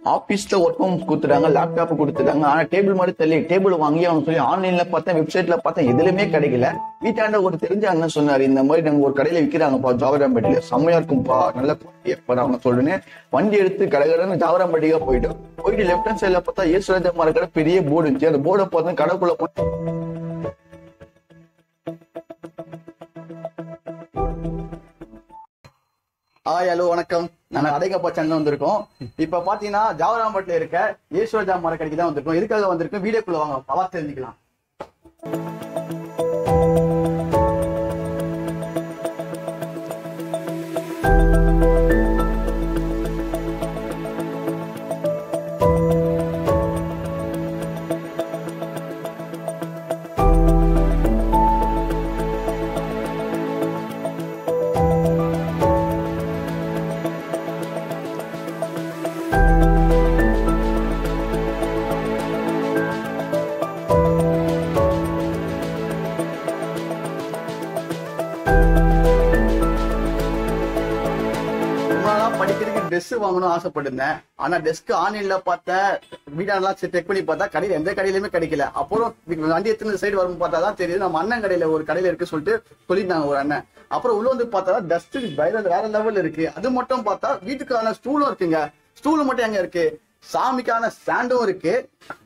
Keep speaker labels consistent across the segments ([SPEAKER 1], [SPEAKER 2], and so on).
[SPEAKER 1] ஆபீஸ்ல work home கொடுத்துட்டாங்க laptop கொடுத்துட்டாங்க ஆனா டேபிள் மாதிரி தள்ளி டேபிள் வாங்கி அவங்க சொல்லி ஆன்லைன்ல பார்த்தேன் வெப்சைட்ல பார்த்தேன் எதுலயுமே கிடைக்கல வீட்டாண்ட ஒரு தெரிஞ்ச அண்ணன் சொன்னாரு இந்த மாதிரி நாங்க ஒரு கடையில விக்கிறாங்கப்பா ஜாவராம்பேட்டையில செம்மையா இருக்கும்பா நல்ல quality எப்ப நான் அவனுக்கு சொல்றேன் வண்டி எடுத்து கடகடன்னு ஜாவராம்பேட்டையா போயிட்டோம் போயிட்டு லெஃப்ட் ஹேண்ட் சைட்ல பார்த்தா ஈஸ்வரஜா மர கடை பெரிய போர்டு இருந்துச்சு அந்த போர்டை பார்த்து கடைக்குள்ள போய் ஹாய் ஹலோ வணக்கம் நாங்க அடைக்கப்பா சங்கம் வந்திருக்கோம் இப்ப பாத்தீங்கன்னா ஜாவராம்பட்டில இருக்க ஈஸ்வரஜா மர கடைக்கு தான் வந்திருக்கோம் எதுக்காக வந்திருக்கோம் வீடியோக்குள்ள வாங்க பார்த்து தெரிஞ்சுக்கலாம் ரொம்ப நாளா படிக்கிறதுக்கு ட்ரெஸ் வாங்கணும் ஆசைப்பட்டிருந்தேன் ஆனா டெஸ்க் ஆன்லைன்ல பார்த்தேன் வீடானலாம் செக் பண்ணி பார்த்தா கடையில எந்த கடையிலுமே கிடைக்கல அப்புறம் வண்டி எத்தனை சைடு வரும் பார்த்தா தான் தெரியுது நம்ம அண்ணன் கடையில ஒரு கடையில இருக்கு சொல்லிட்டு சொல்லியிருந்தாங்க ஒரு அண்ணன் அப்புறம் உள்ள வந்து பார்த்தா டஸ்ட் வேற வேற லெவல்ல இருக்கு அது மட்டும் பார்த்தா வீட்டுக்கான ஸ்டூலும் இருக்குங்க ஸ்டூல் மட்டும் எங்க இருக்கு சாமிக்கான ஸ்டாண்டும் இருக்கு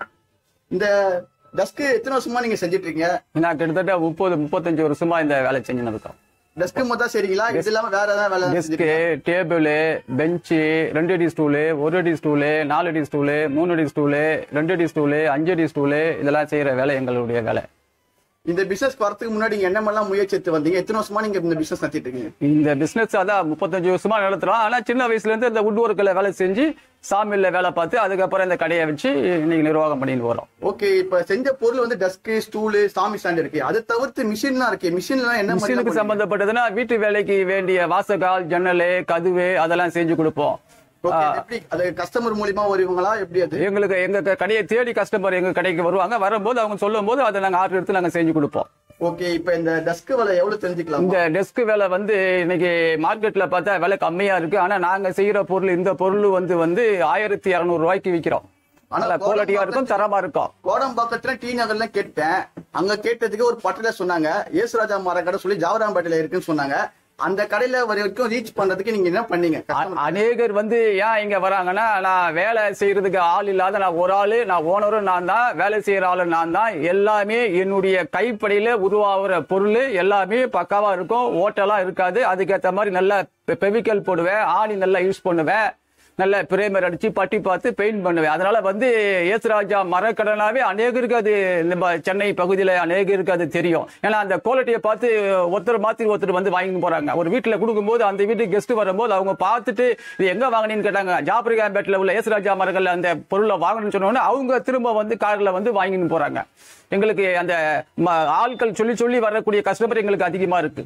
[SPEAKER 1] இந்த டஸ்க் எத்தனை வருஷமா நீங்க செஞ்சுட்டு இருக்கீங்க
[SPEAKER 2] நான் கிட்டத்தட்ட முப்பது முப்பத்தஞ்சு வருஷமா இந்த வேலை செஞ்சுன்னு இருக்கோம்
[SPEAKER 1] டஸ்க் மட்டும் சரிங்களா இது இல்லாம வேற ஏதாவது வேலை
[SPEAKER 2] டெஸ்க்கு டேபிள் பெஞ்சு ரெண்டு அடி ஸ்டூலு ஒரு அடி ஸ்டூலு நாலு அடி ஸ்டூலு மூணு அடி ஸ்டூலு ரெண்டு அடி ஸ்டூலு அஞ்சு அடி ஸ்டூலு இதெல்லாம் செய்யற வேலை எங்களுடைய வேலை
[SPEAKER 1] இந்த பிசினஸ் வரதுக்கு முன்னாடி நீங்க என்ன மாதிரிலாம் முயற்சி எடுத்து வந்தீங்க எத்தனை வருஷமா நீங்க இந்த பிசினஸ் நடத்திட்டு இருக்கீங்க
[SPEAKER 2] இந்த பிசினஸ் அதான் முப்பத்தஞ்சு வருஷமா நடத்துறோம் ஆனா சின்ன வயசுல இருந்து இந்த வுட் ஒர்க்கில் வேலை செஞ்சு சாமியில் வேலை பார்த்து அதுக்கப்புறம் இந்த கடையை வச்சு இன்னைக்கு நிர்வாகம் பண்ணிட்டு வரோம்
[SPEAKER 1] ஓகே இப்ப செஞ்ச பொருள் வந்து டஸ்க் ஸ்டூலு சாமி ஸ்டாண்ட் இருக்கு அதை தவிர்த்து மிஷின்லாம் இருக்கு மிஷின்லாம் என்ன மாதிரி
[SPEAKER 2] மிஷினுக்கு சம்பந்தப்பட்டதுன்னா வீட்டு வேலைக்கு வேண்டிய வாசகால் ஜன்னல் கதவு அதெல்லாம் செஞ்சு கொடுப்போம்
[SPEAKER 1] ஓகே எப்படி அது கஸ்டமர் மூலியமா வருவங்களா எப்படி அது
[SPEAKER 2] எங்களுக்கு எங்க க- கடையை தேடி கஸ்டமர் எங்க கடைக்கு வருவாங்க வரும்போது அவங்க சொல்லும் போது அதை நாங்க ஆர்டர் எடுத்து நாங்க செஞ்சு கொடுப்போம்
[SPEAKER 1] ஓகே இப்ப இந்த டஸ்க் விலை எவ்வளவு தெரிஞ்சுக்கலாம்
[SPEAKER 2] இந்த டெஸ்க் வேலை வந்து இன்னைக்கு மார்க்கெட்ல பார்த்தா விலை கம்மியா இருக்கு ஆனா நாங்க செய்யற பொருள் இந்த பொருள் வந்து வந்து ஆயிரத்தி இருநூறு ரூபாய்க்கு விக்கிறோம்
[SPEAKER 1] ஆனா
[SPEAKER 2] நல்ல குவாலிட்டியா இருக்கும் தரமா இருக்கும்
[SPEAKER 1] கோடம்பாக்கத்துல டி நகர்ல கேட்டேன் அங்க கேட்டதுக்கு ஒரு பட்டியல சொன்னாங்க ஏசுராஜா மர கடை சொல்லி ஜாவராம்பேட்டையில இருக்குன்னு சொன்னாங்க அந்த கடையில வரைக்கும் ரீச் பண்றதுக்கு நீங்க என்ன பண்ணீங்க
[SPEAKER 2] அ- அநேகர் வந்து ஏன் இங்க வராங்கன்னா நான் வேலை செய்யறதுக்கு ஆள் இல்லாத நான் ஒரு ஆளு நான் ஓனரும் நான் தான் வேலை செய்யற ஆளு நான் தான் எல்லாமே என்னுடைய கைப்படையில உருவாகிற பொருள் எல்லாமே பக்காவா இருக்கும் ஓட்டெல்லாம் இருக்காது அதுக்கேற்ற மாதிரி நல்ல பெவிக்கல் போடுவேன் ஆணி நல்லா யூஸ் பண்ணுவேன் நல்ல பிரேமர் அடிச்சு பட்டி பார்த்து பெயிண்ட் பண்ணுவேன் அதனால வந்து ஏசுராஜா மரக்கடனாவே அநேகருக்கு அது நம்ம சென்னை பகுதியில் அநேகருக்கு அது தெரியும் ஏன்னா அந்த குவாலிட்டியை பார்த்து ஒருத்தர் மாத்தி ஒருத்தர் வந்து வாங்கிட்டு போறாங்க ஒரு வீட்டில் கொடுக்கும்போது அந்த வீட்டுக்கு கெஸ்ட் வரும்போது அவங்க பார்த்துட்டு இது எங்க வாங்கினீங்கன்னு கேட்டாங்க ஜாபரிகாம்பேட்டில் உள்ள ஏசுராஜா மரங்கள் அந்த பொருளை வாங்கணும்னு சொன்னோன்னே அவங்க திரும்ப வந்து கார்ல வந்து வாங்கின்னு போறாங்க எங்களுக்கு அந்த ம- ஆட்கள் சொல்லி சொல்லி வரக்கூடிய கஸ்டமர் எங்களுக்கு அதிகமா இருக்கு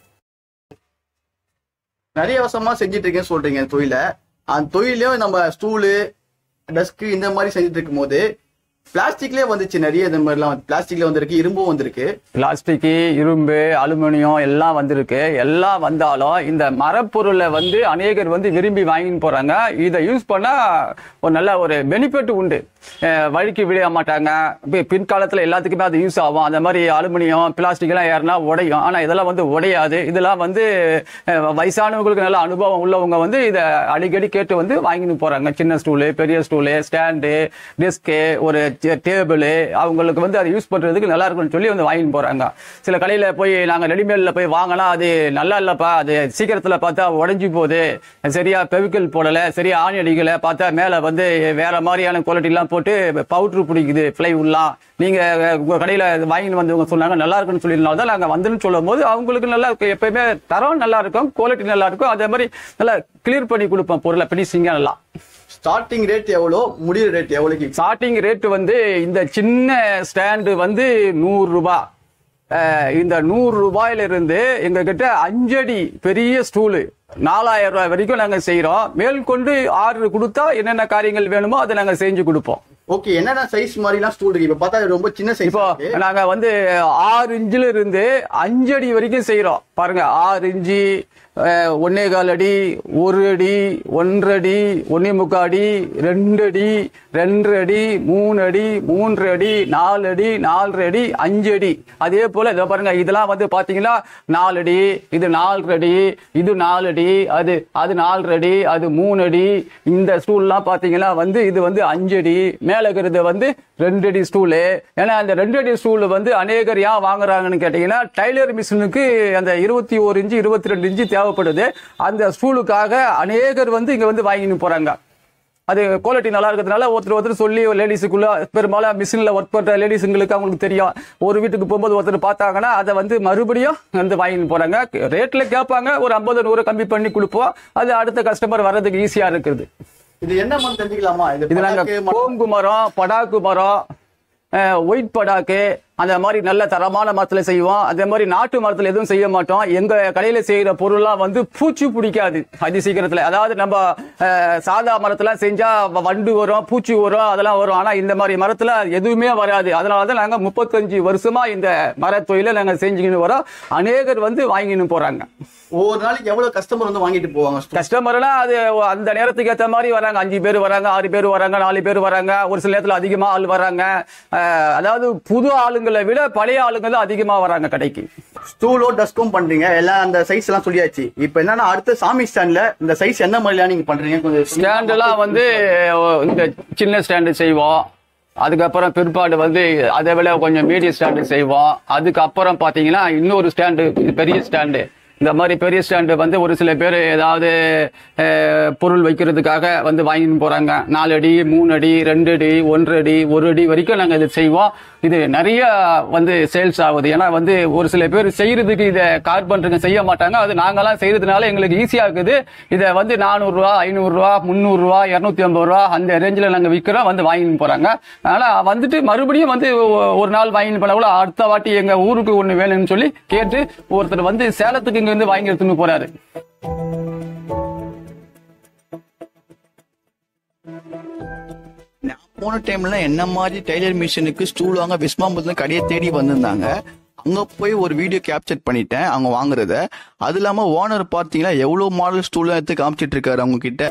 [SPEAKER 1] நிறைய வருஷமா செஞ்சுட்டு இருக்கேன்னு சொல்றீங்க இந்த தொழில அந்த தொழிலையும் நம்ம ஸ்டூலு டஸ்க் இந்த மாதிரி செஞ்சுட்டு இருக்கும் போது பிளாஸ்டிக்லயே வந்துச்சு நிறைய இந்த மாதிரிலாம் பிளாஸ்டிக்ல வந்திருக்கு இரும்பும் வந்திருக்கு
[SPEAKER 2] பிளாஸ்டிக் இரும்பு அலுமினியம் எல்லாம் வந்திருக்கு எல்லாம் வந்தாலும் இந்த மரப்பொருளை வந்து அநேகர் வந்து விரும்பி வாங்கின்னு போறாங்க இதை யூஸ் பண்ணா ஒரு நல்ல ஒரு பெனிஃபிட் உண்டு அஹ் வழுக்கி விட மாட்டாங்க பி- பிற்காலத்துல எல்லாத்துக்குமே அது யூஸ் ஆகும் அந்த மாதிரி அலுமினியம் பிளாஸ்டிக் எல்லாம் ஏறினா உடையும் ஆனா இதெல்லாம் வந்து உடையாது இதெல்லாம் வந்து அஹ், வயசானவங்களுக்கு நல்ல அனுபவம் உள்ளவங்க வந்து இதை அடிக்கடி கேட்டு வந்து வாங்கின்னு போறாங்க சின்ன ஸ்டூலு பெரிய ஸ்டூலு ஸ்டாண்டு டெஸ்க்கு ஒரு டேபிள் அவங்களுக்கு வந்து அதை யூஸ் பண்றதுக்கு நல்லா இருக்கும்னு சொல்லி வந்து வாங்கிட்டு போறாங்க சில கடையில போய் நாங்க ரெடிமேட்ல போய் வாங்கினா அது நல்லா இல்லப்பா அது சீக்கிரத்துல பார்த்தா உடைஞ்சு போகுது சரியா பெவிக்கல் போடல சரியா ஆணி அடிக்கல பார்த்தா மேல வந்து வேற மாதிரியான குவாலிட்டி எல்லாம் போட்டு பவுட்ரு பிடிக்குது பிளைவுட்லாம் நீங்க உங்க கடையில வாங்கிட்டு வந்தவங்க சொன்னாங்க நல்லா இருக்குன்னு சொல்லியிருந்தாலும் தான் நாங்க வந்துன்னு சொல்லும் போது அவங்களுக்கு நல்லா இருக்கு. எப்பயுமே தரம் நல்லா இருக்கும் குவாலிட்டி நல்லா இருக்கும் அதே மாதிரி நல்லா கிளியர் பண்ணி கொடுப்போம் பொருளை பினிஷிங்கா நல்லா
[SPEAKER 1] ஸ்டார்டிங் ரேட் எவ்வளோ முடிகிற ரேட் எவ்வளோக்கு
[SPEAKER 2] ஸ்டார்டிங் ரேட் வந்து இந்த சின்ன ஸ்டாண்டு வந்து நூறு ரூபாய் அஹ் இந்த நூறு ரூபாயில இருந்து எங்க கிட்ட அஞ்சடி பெரிய ஸ்டூலு நாலாயிரம் ரூபாய் வரைக்கும் நாங்க செய்யறோம் மேற்கொண்டு ஆர்டர் கொடுத்தா என்னென்ன காரியங்கள் வேணுமோ அதை நாங்க செஞ்சு கொடுப்போம்
[SPEAKER 1] ஓகே என்னென்ன சைஸ் மாதிரிலாம் ஸ்டூல் இருக்கு இப்ப பார்த்தா இது ரொம்ப சின்ன சைஸ்
[SPEAKER 2] இப்போ நாங்க வந்து ஆறு இன்ச்சுல இருந்து அஞ்சு அடி வரைக்கும் செய்யறோம் பாருங்க ஆறு இன்ச்சு அஹ், ஒன்னே கால் அடி ஒரு அடி ஒன்றரை அடி ஒன்னே முக்கால் அடி ரெண்டு அடி ரெண்டரை அடி மூணு அடி மூன்று அடி நாலு அடி நாலரை அடி அஞ்சு அடி அதே போல இதை பாருங்க இதெல்லாம் வந்து பாத்தீங்கன்னா நாலு அடி இது நாலு அடி இது நாலு அடி அது அது நாலு அடி அது மூணு அடி இந்த ஸ்டூல்லாம் பாத்தீங்கன்னா வந்து இது வந்து அஞ்சு அடி மேல இருக்கிறது வந்து ரெண்டு அடி ஸ்டூலு ஏன்னா அந்த ரெண்டு அடி ஸ்டூல் வந்து அநேகர் ஏன் வாங்குறாங்கன்னு கேட்டீங்கன்னா டைலர் மிஷினுக்கு அந்த இருபத்தி ஒரு இன்ச்சு இருபத்தி ரெண்டு இன்ச்சு தேவைப்படுது அந்த ஸ்டூலுக்காக அநேகர் வந்து இங்க வந்து வாங்கின்னு போறாங்க அது குவாலிட்டி நல்லா இருக்கிறதுனால ஒருத்தர் ஒருத்தர் சொல்லி லேடிஸுக்குள்ள பெரும்பாலும் மிஷினில் ஒர்க் பண்ணுற லேடிஸுங்களுக்கு அவங்களுக்கு தெரியும் ஒரு வீட்டுக்கு போகும்போது ஒருத்தர் பார்த்தாங்கன்னா அதை வந்து மறுபடியும் வந்து வாங்கிட்டு போறாங்க ரேட்டில் கேட்பாங்க ஒரு ஐம்பது நூறு கம்மி பண்ணி கொடுப்போம் அது அடுத்த கஸ்டமர் வர்றதுக்கு ஈஸியாக இருக்குது
[SPEAKER 1] இது என்ன மரம் தெரிஞ்சுக்கலாமா இது
[SPEAKER 2] இது நாங்க
[SPEAKER 1] பட்டாக்கு மரம்.
[SPEAKER 2] கோங்கு மரம் படாக்கு மரம் ஒயிட் படாக்கு அந்த மாதிரி நல்ல தரமான மரத்துல செய்வோம் அதே மாதிரி நாட்டு மரத்துல எதுவும் செய்ய மாட்டோம் எங்க கடையில செய்யற பொருள்லாம் வந்து பூச்சி பிடிக்காது அதி சீக்கிரத்துல அதாவது நம்ம அஹ், சாதா மரத்துல செஞ்சா வ- வண்டு வரும் பூச்சி வரும் அதெல்லாம் வரும் ஆனா இந்த மாதிரி மரத்துல எதுவுமே வராது அதனாலதான் நாங்க முப்பத்தஞ்சு வருஷமா இந்த மரத்தொழில நாங்க செஞ்சுக்கின்னு வரோம் அநேகர் வந்து வாங்கின்னு போறாங்க
[SPEAKER 1] ஒவ்வொரு நாளைக்கு எவ்வளவு கஸ்டமர் வந்து வாங்கிட்டு போவாங்க
[SPEAKER 2] கஸ்டமர்லாம் அது அந்த நேரத்துக்கு ஏற்ற மாதிரி வராங்க அஞ்சு பேர் வராங்க ஆறு பேர் வராங்க நாலு பேர் வராங்க ஒரு சில நேரத்தில் அதிகமா ஆள் வராங்க அஹ், அதாவது புது ஆளுங்களை விட பழைய ஆளுங்க தான் அதிகமா வராங்க கடைக்கு
[SPEAKER 1] ஸ்டூலோ டஸ்கும் பண்றீங்க எல்லாம் அந்த சைஸ் எல்லாம் சொல்லியாச்சு இப்போ என்னன்னா அடுத்த சாமி ஸ்டாண்ட்ல இந்த சைஸ் என்ன மாதிரிலாம் நீங்க பண்றீங்க கொஞ்சம்
[SPEAKER 2] ஸ்டாண்டெல்லாம் வந்து அஹ், இந்த சின்ன ஸ்டாண்டு செய்வோம் அதுக்கப்புறம் பிற்பாடு வந்து அதை விட கொஞ்சம் மீடியம் ஸ்டாண்டு செய்வோம் அதுக்கப்புறம் பார்த்தீங்கன்னா இன்னொரு ஸ்டாண்டு பெரிய ஸ்டாண்டு இந்த மாதிரி பெரிய ஸ்டாண்டு வந்து ஒரு சில பேர் ஏதாவது அஹ், பொருள் வைக்கிறதுக்காக வந்து வாங்கின்னு போறாங்க நாலு அடி மூணு அடி ரெண்டு அடி ஒன்றரை அடி ஒரு அடி வரைக்கும் நாங்கள் இது செய்வோம் இது நிறைய வந்து சேல்ஸ் ஆகுது ஏன்னா வந்து ஒரு சில பேர் செய்யறதுக்கு இதை கார்பன்ட்டுங்க செய்ய மாட்டாங்க அது நாங்கெல்லாம் செய்யறதுனால எங்களுக்கு ஈஸியா இருக்குது இதை வந்து நானூறுரூவா ஐநூறுரூவா முந்நூறுரூவா இரநூத்தி ஐம்பது ரூபா அந்த ரேஞ்சில் நாங்கள் விற்கிறோம் வந்து வாங்கின்னு போறாங்க அதனால வந்துட்டு மறுபடியும் வந்து ஒ- ஒரு நாள் வாங்கின்னு போனா கூட அடுத்த வாட்டி எங்க ஊருக்கு ஒன்று வேணும்னு சொல்லி கேட்டு ஒருத்தர் வந்து சேலத்துக்கு இங்க வந்து வாங்கி எடுத்துன்னு போறாரு
[SPEAKER 1] நான் போன டைம்ல என்ன மாதிரி டெய்லர் மிஷினுக்கு ஸ்டூல் வாங்க விஸ்மாம்புத்துல கடையை தேடி வந்திருந்தாங்க அங்க போய் ஒரு வீடியோ கேப்சர் பண்ணிட்டேன் அவங்க வாங்குறத அது இல்லாம ஓனர் பார்த்தீங்கன்னா எவ்வளவு மாடல் ஸ்டூல் எடுத்து காமிச்சிட்டு இருக்காரு அவங்க கிட்ட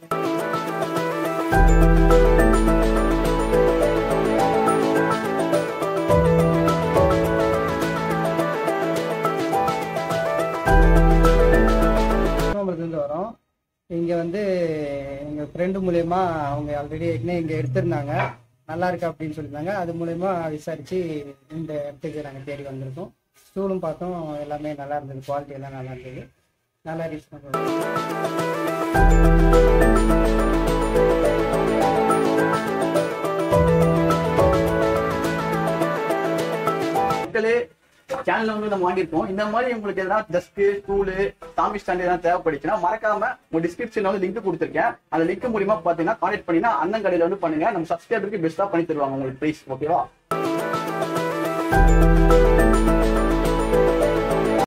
[SPEAKER 3] இருந்து வரோம் இங்கே வந்து எங்கள் ஃப்ரெண்டு மூலயமா அவங்க ஆல்ரெடி ஏற்கனவே இங்கே எடுத்திருந்தாங்க நல்லா இருக்கு அப்படின்னு சொல்லியிருந்தாங்க அது மூலயமா விசாரித்து இந்த இடத்துக்கு நாங்கள் தேடி வந்திருக்கோம் ஸ்டூலும் பார்த்தோம் எல்லாமே நல்லா இருந்தது குவாலிட்டி எல்லாம் நல்லா இருந்தது நல்லா ரீச் பண்ணுறோம்
[SPEAKER 1] மக்களே சேனல்ல வந்து நம்ம வாங்கியிருக்கோம் இந்த மாதிரி உங்களுக்கு எதனா டெஸ்க் ஸ்டூலு சாமி ஸ்டாண்ட் எதனா தேவைப்படுச்சுன்னா மறக்காம உங்க டிஸ்கிரிப்ஷன்ல வந்து லிங்க் கொடுத்துருக்கேன் அந்த லிங்க் மூலியமா பாத்தீங்கன்னா கான்டெக்ட் பண்ணினா அண்ணன் கடையில வந்து பண்ணுங்க நம்ம சப்ஸ்கிரைபருக்கு பெஸ்ட்டா பண்ணி தருவாங்க உங்களுக்கு ப்ரைஸ் ஓகேவா